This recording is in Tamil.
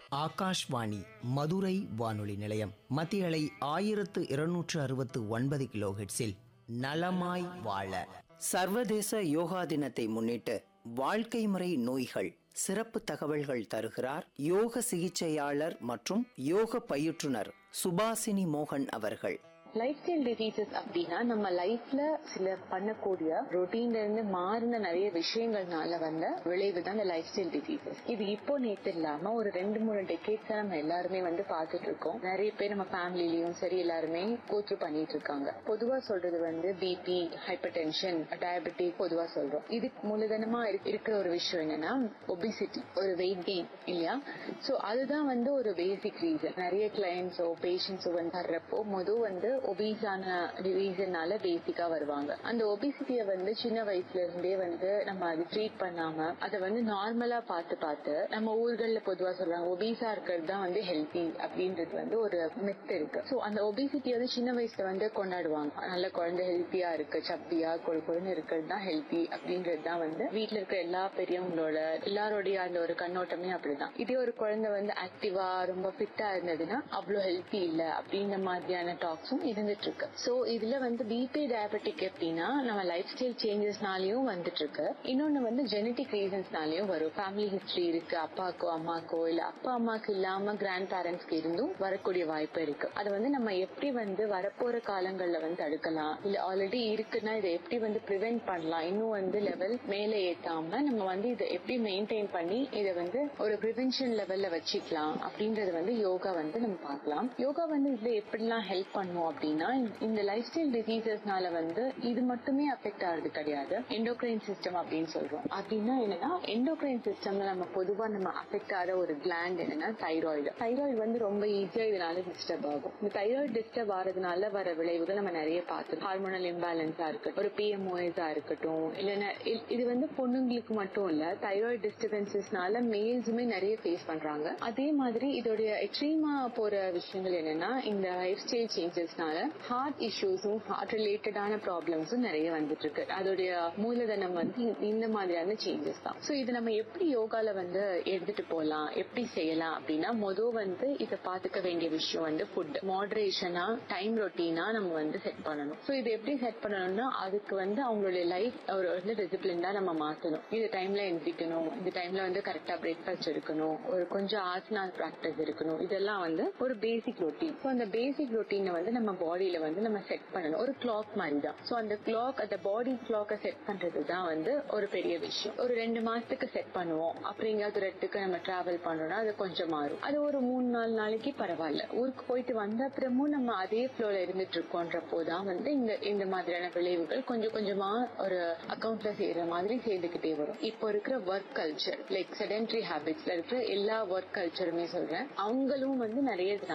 ஆகாஷ்வாணி மதுரை வானொலி நிலையம் மத்திய அலை ஆயிரத்து இருநூற்று அறுபத்து ஒன்பது கிலோஹெட்ஸில் நலமாய் வாழ சர்வதேச யோகா தினத்தை முன்னிட்டு வாழ்க்கை முறை நோய்கள் சிறப்பு தகவல்கள் தருகிறார் யோக சிகிச்சையாளர் மற்றும் யோக பயிற்றுனர் சுபாசினி மோகன் அவர்கள் லைஃப் ஸ்டைல் டிசீசஸ் அப்படின்னா நம்ம லைஃப்ல சில பண்ணக்கூடிய ரொட்டீன்ல இருந்து மாறின நிறைய விஷயங்கள்னால வந்த விளைவு தான் இந்த லைஃப் ஸ்டைல் டிசீசஸ் இது இப்போ நேத்து இல்லாம ஒரு ரெண்டு மூணு டெக்கேட்ஸ் நம்ம எல்லாருமே வந்து பார்த்துட்டு இருக்கோம் நிறைய பேர் நம்ம ஃபேமிலிலயும் சரி எல்லாருமே கோச்சு பண்ணிட்டு இருக்காங்க பொதுவா சொல்றது வந்து பிபி ஹைப்பர் டென்ஷன் டயபெட்டிக் பொதுவா சொல்றோம் இதுக்கு மூலதனமா இருக்க- இருக்கிற ஒரு விஷயம் என்னன்னா ஒபிசிட்டி ஒரு வெயிட் கெயின் இல்லையா சோ அதுதான் வந்து ஒரு பேசிக் ரீசன் நிறைய கிளைண்ட்ஸோ பேஷண்ட்ஸோ வந்து வர்றப்போ மொதல் வந்து ஒபீஸான ரீசன்னால பேசிக்கா வருவாங்க அந்த ஒபிசிட்டியை வந்து சின்ன வயசுல இருந்தே வந்து நம்ம அது ட்ரீட் பண்ணாம அதை வந்து நார்மலா பார்த்து பார்த்து நம்ம ஊர்கள்ல பொதுவா சொல்றாங்க ஒபீஸா இருக்கிறது தான் வந்து ஹெல்த்தி அப்படின்றது வந்து ஒரு மித் இருக்கு சோ அந்த ஒபிசிட்டி வந்து சின்ன வயசுல வந்து கொண்டாடுவாங்க நல்ல குழந்தை ஹெல்த்தியா இருக்கு சப்பியா கொழு கொழுன்னு இருக்கிறது தான் ஹெல்த்தி அப்படின்றது தான் வந்து வீட்ல இருக்க எல்லா பெரியவங்களோட எல்லாரோடைய அந்த ஒரு கண்ணோட்டமே அப்படிதான் இதே ஒரு குழந்தை வந்து ஆக்டிவா ரொம்ப ஃபிட்டா இருந்ததுன்னா அவ்வளவு ஹெல்த்தி இல்ல அப்படின்ற மாதிரியான டாக்ஸும் இருந்துட்டு இருக்கு சோ இதுல வந்து பிபி டயபெட்டிக் எப்படின்னா நம்ம லைஃப் ஸ்டைல் சேஞ்சஸ்னாலயும் வந்துட்டு இருக்கு இன்னொன்னு வந்து ஜெனட்டிக் ரீசன்ஸ்னாலயும் வரும் ஃபேமிலி ஹிஸ்டரி இருக்கு அப்பாக்கோ அம்மாக்கோ இல்ல அப்பா அம்மாக்கு இல்லாம கிராண்ட் பேரண்ட்ஸ்க்கு இருந்தும் வரக்கூடிய வாய்ப்பு இருக்கு அது வந்து நம்ம எப்படி வந்து வரப்போற காலங்கள்ல வந்து தடுக்கலாம் இல்ல ஆல்ரெடி இருக்குன்னா இதை எப்படி வந்து ப்ரிவென்ட் பண்ணலாம் இன்னும் வந்து லெவல் மேல ஏத்தாம நம்ம வந்து இதை எப்படி மெயின்டைன் பண்ணி இதை வந்து ஒரு ப்ரிவென்ஷன் லெவல்ல வச்சுக்கலாம் அப்படின்றது வந்து யோகா வந்து நம்ம பார்க்கலாம் யோகா வந்து இதுல எப்படிலாம் ஹெல்ப் பண்ணும் அப்படின்னா இந்த லைஃப் ஸ்டைல் டிசீசஸ்னால வந்து இது மட்டுமே அஃபெக்ட் ஆகுறது கிடையாது எண்டோக்ரைன் சிஸ்டம் அப்படின்னு சொல்றோம் அப்படின்னா என்னன்னா எண்டோக்ரைன் சிஸ்டம்ல நம்ம பொதுவா நம்ம அஃபெக்ட் ஆகிற ஒரு கிளாண்ட் என்னன்னா தைராய்டு தைராய்டு வந்து ரொம்ப ஈஸியா இதனால டிஸ்டர்ப் ஆகும் இந்த தைராய்டு டிஸ்டர்ப் ஆறதுனால வர விளைவுகள் நம்ம நிறைய பார்த்து ஹார்மோனல் இம்பேலன்ஸா இருக்கட்டும் ஒரு பிஎம்ஓஎஸா இருக்கட்டும் இல்லைன்னா இ- இது வந்து பொண்ணுங்களுக்கு மட்டும் இல்ல தைராய்டு டிஸ்டர்பன்சஸ்னால மேல்ஸுமே நிறைய ஃபேஸ் பண்றாங்க அதே மாதிரி இதோடைய எக்ஸ்ட்ரீமா போற விஷயங்கள் என்னன்னா இந்த லைஃப் ஸ்டைல் சேஞ்சஸ்னால ஹார்ட் இஷ்யூஸும் ஹார்ட் ரிலேட்டடான ப்ராப்ளம்ஸும் நிறைய வந்துட்டு இருக்கு அதோடைய மூலதனம் வந்து இந்த- இந்த மாதிரியான சேஞ்சஸ் தான் சோ இது நம்ம எப்படி யோகால வந்து எடுத்துட்டு போகலாம் எப்படி செய்யலாம் அப்படின்னா மொதல் வந்து இதை பாத்துக்க வேண்டிய விஷயம் வந்து ஃபுட் மாடரேஷனா டைம் ரொட்டீனா நம்ம வந்து செட் பண்ணணும் சோ இது எப்படி செட் பண்ணணும்னா அதுக்கு வந்து அவங்களுடைய லைஃப் ஒரு வந்து டிசிப்ளின்டா நம்ம மாத்தணும் இந்த டைம்ல எந்திரிக்கணும் இந்த டைம்ல வந்து கரெக்டா பிரேக்ஃபாஸ்ட் இருக்கணும் ஒரு கொஞ்சம் ஆசனா பிராக்டிஸ் இருக்கணும் இதெல்லாம் வந்து ஒரு பேசிக் ரொட்டீன் ஸோ அந்த பேசிக் ரொட்டீனை வந்து நம்ம பாடியில வந்து நம்ம செட் பண்ணணும் ஒரு கிளாக் மாதிரி தான் ஸோ அந்த கிளாக் அந்த பாடி கிளாக்கை செட் பண்றது தான் வந்து ஒரு பெரிய விஷயம் ஒரு ரெண்டு மாசத்துக்கு செட் பண்ணுவோம் அப்புறம் எங்கேயாவது ஒரு இடத்துக்கு நம்ம டிராவல் பண்ணோம்னா அது கொஞ்சம் மாறும் அது ஒரு மூணு நாலு நாளைக்கு பரவாயில்ல ஊருக்கு போயிட்டு வந்த அப்புறமும் நம்ம அதே ஃப்ளோல இருந்துட்டு இருக்கோன்றப்போ தான் வந்து இந்த இந்த மாதிரியான விளைவுகள் கொஞ்சம் கொஞ்சமா ஒரு அக்கௌண்ட்ல செய்யற மாதிரி சேர்ந்துகிட்டே வரும் இப்போ இருக்கிற ஒர்க் கல்ச்சர் லைக் செடென்ட்ரி ஹேபிட்ஸ்ல இருக்கிற எல்லா ஒர்க் கல்ச்சருமே சொல்றேன் அவங்களும் வந்து நிறைய